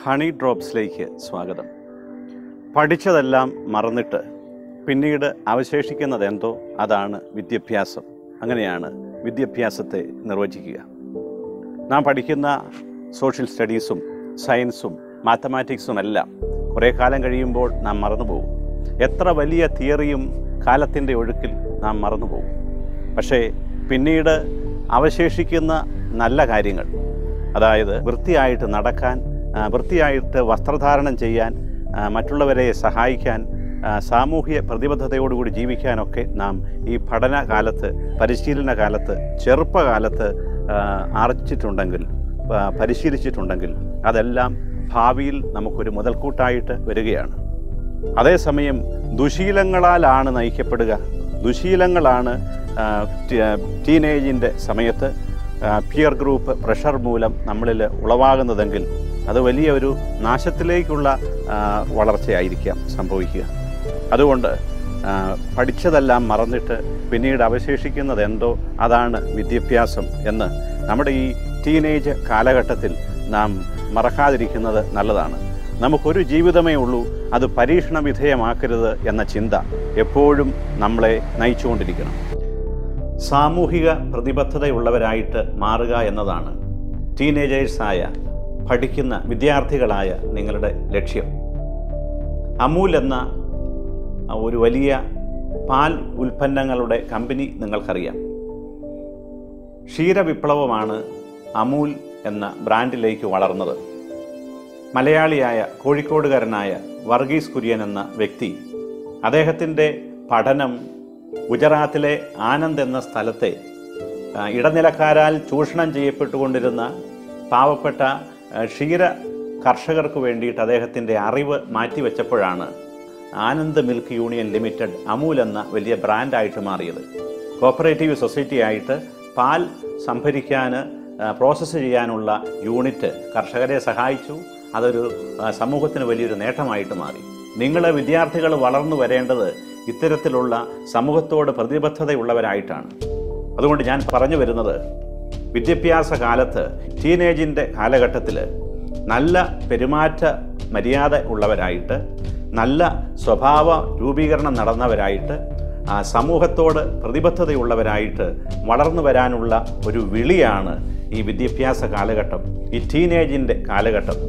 honey ഡ്രോപ്സിലേക്ക് സ്വാഗതം പഠിച്ചതെല്ലാം മറന്നിട്ട് പിന്നീട് അവശേഷിക്കുന്നത് എന്തോ അതാണ് വിദ്യാഭ്യാസം അങ്ങനെയാണ് വിദ്യാഭ്യാസത്തെ നിർവചിക്കുക നാം പഠിക്കുന്ന സോഷ്യൽ സ്റ്റഡീസും സയൻസും മാത്തമാറ്റിക്സും എല്ലാം കുറേ കാലം കഴിയുമ്പോൾ നാം മറന്നുപോകും എത്ര വലിയ തിയറിയും കാലത്തിൻ്റെ ഒഴുക്കിൽ നാം മറന്നുപോകും പക്ഷേ പിന്നീട് അവശേഷിക്കുന്ന നല്ല കാര്യങ്ങൾ അതായത് വൃത്തിയായിട്ട് നടക്കാൻ ആ, വൃത്തിയായിട്ട് വസ്ത്രധാരണം ചെയ്യാൻ ആ, മറ്റുള്ളവരെ സഹായിക്കാൻ ആ, സാമൂഹ്യ പ്രതിബദ്ധതയോടുകൂടി ജീവിക്കാനൊക്കെ നാം ഈ പഠന കാലത്ത് പരിശീലന കാലത്ത് ചെറുപ്പകാലത്ത് ആ, ആർജിച്ചിട്ടുണ്ടെങ്കിൽ ആ, പരിശീലിച്ചിട്ടുണ്ടെങ്കിൽ അതെല്ലാം ഭാവിയിൽ നമുക്കൊരു മുതൽക്കൂട്ടായിട്ട് വരികയാണ് അതേസമയം ദുശീലങ്ങളാലാണ് നയിക്കപ്പെടുക ദുശീലങ്ങളാണ് ആ, ടി- ആ, ടീനേജിൻ്റെ സമയത്ത് ആ, പിയർ ഗ്രൂപ്പ് പ്രഷർ മൂലം നമ്മളിൽ ഉളവാകുന്നതെങ്കിൽ അത് വലിയ ഒരു നാശത്തിലേക്കുള്ള ആ, വളർച്ചയായിരിക്കാം സംഭവിക്കുക അതുകൊണ്ട് ആ, പഠിച്ചതെല്ലാം മറന്നിട്ട് പിന്നീട് അവശേഷിക്കുന്നത് എന്തോ അതാണ് വിദ്യാഭ്യാസം എന്ന് നമ്മുടെ ഈ ടീനേജ് കാലഘട്ടത്തിൽ നാം മറക്കാതിരിക്കുന്നത് നല്ലതാണ് നമുക്കൊരു ജീവിതമേ ഉള്ളൂ അത് പരീക്ഷണ വിധേയമാക്കരുത് എന്ന ചിന്ത എപ്പോഴും നമ്മളെ നയിച്ചുകൊണ്ടിരിക്കണം സാമൂഹിക പ്രതിബദ്ധതയുള്ളവരായിട്ട് മാറുക എന്നതാണ് ടീനേജേഴ്സായ പഠിക്കുന്ന വിദ്യാർത്ഥികളായ നിങ്ങളുടെ ലക്ഷ്യം അമൂൽ എന്ന ഒരു വലിയ പാൽ ഉൽപ്പന്നങ്ങളുടെ കമ്പനി നിങ്ങൾക്കറിയാം ക്ഷീരവിപ്ലവമാണ് അമൂൽ എന്ന ബ്രാൻഡിലേക്ക് വളർന്നത് മലയാളിയായ കോഴിക്കോടുകാരനായ വർഗീസ് കുര്യൻ എന്ന വ്യക്തി അദ്ദേഹത്തിൻ്റെ പഠനം ഗുജറാത്തിലെ ആനന്ദ് എന്ന സ്ഥലത്തെ ആ, ഇടനിലക്കാരാൽ ചൂഷണം ചെയ്യപ്പെട്ടുകൊണ്ടിരുന്ന പാവപ്പെട്ട ആ, ക്ഷീര കർഷകർക്ക് വേണ്ടിയിട്ട് അദ്ദേഹത്തിൻ്റെ അറിവ് മാറ്റിവെച്ചപ്പോഴാണ് Anand milk union limited Amul എന്ന വലിയ ബ്രാൻഡായിട്ട് മാറിയത് കോപ്പറേറ്റീവ് സൊസൈറ്റി ആയിട്ട് പാൽ സംഭരിക്കാൻ പ്രോസസ്സ് ചെയ്യാനുള്ള യൂണിറ്റ് കർഷകരെ സഹായിച്ചു അതൊരു ആ, സമൂഹത്തിന് വലിയൊരു നേട്ടമായിട്ട് മാറി നിങ്ങൾ വിദ്യാർത്ഥികൾ വളർന്നു വരേണ്ടത് ഇത്തരത്തിലുള്ള സമൂഹത്തോട് പ്രതിബദ്ധതയുള്ളവരായിട്ടാണ് അതുകൊണ്ട് ഞാൻ പറഞ്ഞു വരുന്നത് വിദ്യാഭ്യാസ കാലത്ത് ടീനേജിൻ്റെ കാലഘട്ടത്തിൽ നല്ല പെരുമാറ്റ മര്യാദ ഉള്ളവരായിട്ട് നല്ല സ്വഭാവ രൂപീകരണം നടന്നവരായിട്ട് ആ സമൂഹത്തോട് പ്രതിബദ്ധതയുള്ളവരായിട്ട് വളർന്നു വരാനുള്ള ഒരു വിളിയാണ് ഈ വിദ്യാഭ്യാസ കാലഘട്ടം ഈ ടീനേജിൻ്റെ കാലഘട്ടം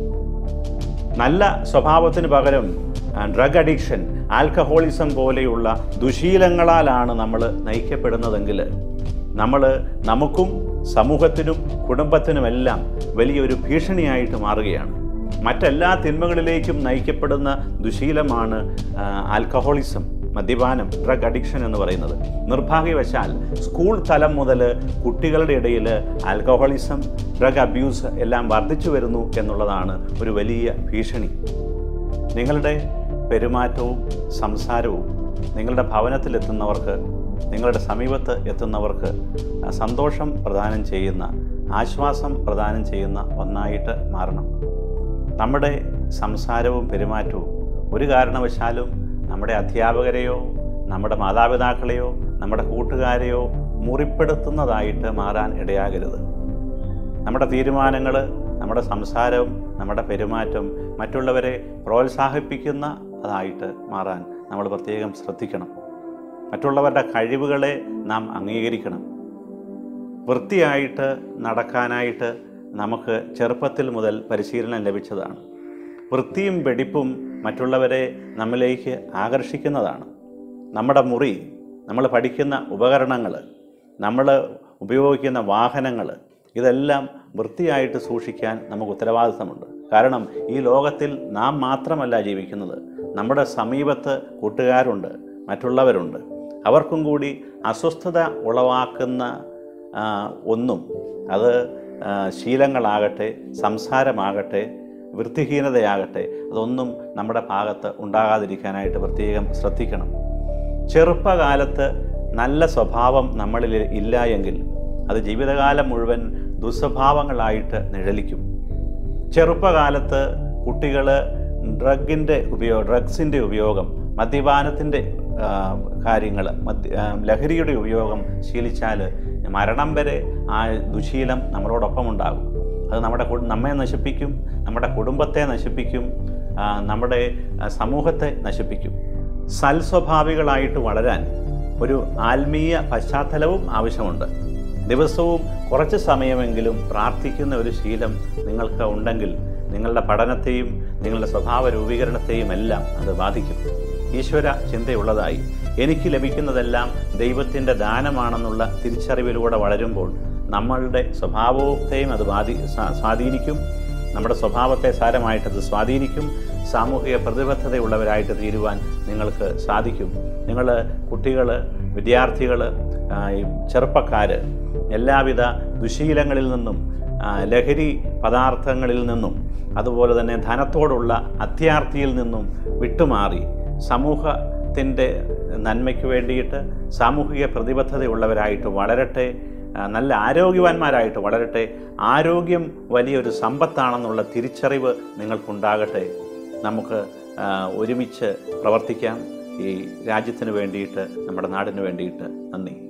നല്ല സ്വഭാവത്തിന് പകരം ഡ്രഗ് അഡിക്ഷൻ ആൽക്കഹോളിസം പോലെയുള്ള ദുശീലങ്ങളാലാണ് നമ്മൾ നയിക്കപ്പെടുന്നതെങ്കിൽ നമ്മൾ നമുക്കും സമൂഹത്തിനും കുടുംബത്തിനുമെല്ലാം വലിയൊരു ഭീഷണിയായിട്ട് മാറുകയാണ് മറ്റെല്ലാ തിന്മകളിലേക്കും നയിക്കപ്പെടുന്ന ദുശീലമാണ് ആ, ആൽക്കഹോളിസം മദ്യപാനം ഡ്രഗ് അഡിക്ഷൻ എന്ന് പറയുന്നത് നിർഭാഗ്യവശാൽ സ്കൂൾ തലം മുതൽ കുട്ടികളുടെ ഇടയിൽ ആൽക്കഹോളിസം ഡ്രഗ് അബ്യൂസ് എല്ലാം വർദ്ധിച്ചു വരുന്നു എന്നുള്ളതാണ് ഒരു വലിയ ഭീഷണി നിങ്ങളുടെ പെരുമാറ്റവും സംസാരവും നിങ്ങളുടെ ഭവനത്തിലെത്തുന്നവർക്ക് നിങ്ങളുടെ സമീപത്ത് എത്തുന്നവർക്ക് ആ, സന്തോഷം പ്രദാനം ചെയ്യുന്ന ആശ്വാസം പ്രദാനം ചെയ്യുന്ന ഒന്നായിട്ട് മാറണം നമ്മുടെ സംസാരവും പെരുമാറ്റവും ഒരു കാരണവശാലും നമ്മുടെ അധ്യാപകരെയോ നമ്മുടെ മാതാപിതാക്കളെയോ നമ്മുടെ കൂട്ടുകാരെയോ മുറിപ്പെടുത്തുന്നതായിട്ട് മാറാൻ ഇടയാകരുത് നമ്മുടെ തീരുമാനങ്ങൾ നമ്മുടെ സംസാരം നമ്മുടെ പെരുമാറ്റം മറ്റുള്ളവരെ പ്രോത്സാഹിപ്പിക്കുന്ന അതായിട്ട് മാറാൻ നമ്മൾ പ്രത്യേകം ശ്രദ്ധിക്കണം മറ്റുള്ളവരുടെ കഴിവുകളെ നാം അംഗീകരിക്കണം വൃത്തിയായിട്ട് നടക്കാനായിട്ട് നമുക്ക് ചെറുപ്പത്തിൽ മുതൽ പരിശീലനം ലഭിച്ചതാണ് വൃത്തിയും വെടിപ്പും മറ്റുള്ളവരെ നമ്മിലേക്ക് ആകർഷിക്കുന്നതാണ് നമ്മുടെ മുറി നമ്മൾ പഠിക്കുന്ന ഉപകരണങ്ങൾ നമ്മൾ ഉപയോഗിക്കുന്ന വാഹനങ്ങൾ ഇതെല്ലാം വൃത്തിയായിട്ട് സൂക്ഷിക്കാൻ നമുക്ക് ഉത്തരവാദിത്തമുണ്ട് കാരണം ഈ ലോകത്തിൽ നാം മാത്രമല്ല ജീവിക്കുന്നത് നമ്മുടെ സമീപത്ത് കൂട്ടുകാരുണ്ട് മറ്റുള്ളവരുണ്ട് അവർക്കും കൂടി അസ്വസ്ഥത ഉളവാക്കുന്ന ആ, ഒന്നും അത് ആ, ശീലങ്ങളാകട്ടെ സംസാരമാകട്ടെ വൃത്തിഹീനതയാകട്ടെ അതൊന്നും നമ്മുടെ ഭാഗത്ത് ഉണ്ടാകാതിരിക്കാനായിട്ട് പ്രത്യേകം ശ്രദ്ധിക്കണം ചെറുപ്പകാലത്ത് നല്ല സ്വഭാവം നമ്മളിൽ ഇല്ല എങ്കിൽ അത് ജീവിതകാലം മുഴുവൻ ദുസ്വഭാവങ്ങളായിട്ട് നിഴലിക്കും ചെറുപ്പകാലത്ത് കുട്ടികൾ ഡ്രഗിൻ്റെ ഉപയോഗം ഡ്രഗ്സിൻ്റെ ഉപയോഗം മദ്യപാനത്തിൻ്റെ കാര്യങ്ങൾ മദ്യ ആ, ലഹരിയുടെ ഉപയോഗം ശീലിച്ചാൽ മരണം വരെ ആ ദുശീലം നമ്മളോടൊപ്പം ഉണ്ടാകും അത് നമ്മുടെ കു- നമ്മെ നശിപ്പിക്കും നമ്മുടെ കുടുംബത്തെ നശിപ്പിക്കും ആ, നമ്മുടെ ആ, സമൂഹത്തെ നശിപ്പിക്കും സൽസ്വഭാവികളായിട്ട് വളരാൻ ഒരു ആത്മീയ പശ്ചാത്തലവും ആവശ്യമുണ്ട് ദിവസവും കുറച്ച് സമയമെങ്കിലും പ്രാർത്ഥിക്കുന്ന ഒരു ശീലം നിങ്ങൾക്ക് ഉണ്ടെങ്കിൽ നിങ്ങളുടെ പഠനത്തെയും നിങ്ങളുടെ സ്വഭാവ രൂപീകരണത്തെയും എല്ലാം അത് ബാധിക്കും ഈശ്വര ചിന്തയുള്ളതായി എനിക്ക് ലഭിക്കുന്നതെല്ലാം ദൈവത്തിൻ്റെ ദാനമാണെന്നുള്ള തിരിച്ചറിവിലൂടെ വളരുമ്പോൾ നമ്മളുടെ സ്വഭാവത്തെയും അത് ബാധി സ്വാ- സ്വാധീനിക്കും നമ്മുടെ സ്വഭാവത്തെ സാരമായിട്ടത് സ്വാധീനിക്കും സാമൂഹിക പ്രതിബദ്ധതയുള്ളവരായിട്ട് തീരുവാൻ നിങ്ങൾക്ക് സാധിക്കും നിങ്ങൾ കുട്ടികൾ വിദ്യാർത്ഥികൾ ചെറുപ്പക്കാർ എല്ലാവിധ ദുശീലങ്ങളിൽ നിന്നും ആ, ലഹരി പദാർത്ഥങ്ങളിൽ നിന്നും അതുപോലെ തന്നെ ധനത്തോടുള്ള അത്യാർത്തിയിൽ നിന്നും വിട്ടുമാറി സമൂഹത്തിൻ്റെ നന്മയ്ക്ക് വേണ്ടിയിട്ട് സാമൂഹിക പ്രതിബദ്ധതയുള്ളവരായിട്ട് വളരട്ടെ ആ, നല്ല ആരോഗ്യവാന്മാരായിട്ട് വളരട്ടെ ആരോഗ്യം വലിയൊരു സമ്പത്താണെന്നുള്ള തിരിച്ചറിവ് നിങ്ങൾക്കുണ്ടാകട്ടെ നമുക്ക് ആ, ഒരുമിച്ച് പ്രവർത്തിക്കാം ഈ രാജ്യത്തിന് വേണ്ടിയിട്ട് നമ്മുടെ നാടിന് വേണ്ടിയിട്ട് നന്ദി